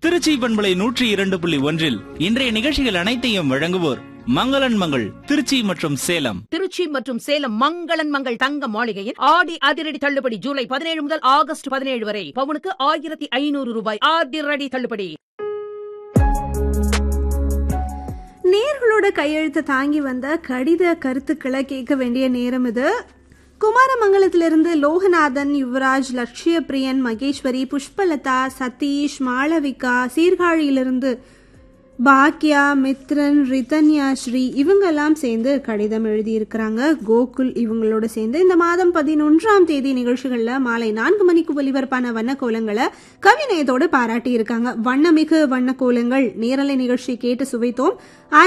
திருச்சி பண்பலை நூற்றி இரண்டு புள்ளி ஒன்றில் இன்றைய நிகழ்ச்சிகள் அனைத்தையும் வழங்குவோர் மங்களன் மங்கள் திருச்சி மற்றும் சேலம் திருச்சி மற்றும் சேலம் மங்களன் மங்கள் தங்க மாளிகையில் ஆடி அதிரடி தள்ளுபடி ஜூலை பதினேழு முதல் ஆகஸ்ட் பதினேழு வரை பவுனுக்கு ஆயிரத்தி ஐநூறு ரூபாய் அதிரடி தள்ளுபடி நேர்களோட கையெழுத்தை தாங்கி வந்த கடித கருத்துக்களை கேட்க வேண்டிய நேரம் இது குமாரமங்கலத்திலிருந்து லோகநாதன் யுவராஜ் லட்சிய பிரியன் மகேஸ்வரி புஷ்பலதா சதீஷ் மாளவிகா சீர்காழியிலிருந்து பாக்யா மித்ரன் ரிதன்யா ஸ்ரீ இவங்கெல்லாம் சேர்ந்து கடிதம் எழுதியிருக்கிறாங்க கோகுல் இவங்களோட சேர்ந்து இந்த மாதம் பதினொன்றாம் தேதி நிகழ்ச்சிகளில் மாலை நான்கு மணிக்கு ஒலிபரப்பான வண்ணக்கோலங்களை கவிநயத்தோடு பாராட்டி இருக்காங்க வண்ணமிகு வண்ணக்கோலங்கள் நேரலை நிகழ்ச்சி கேட்டு சுவைத்தோம்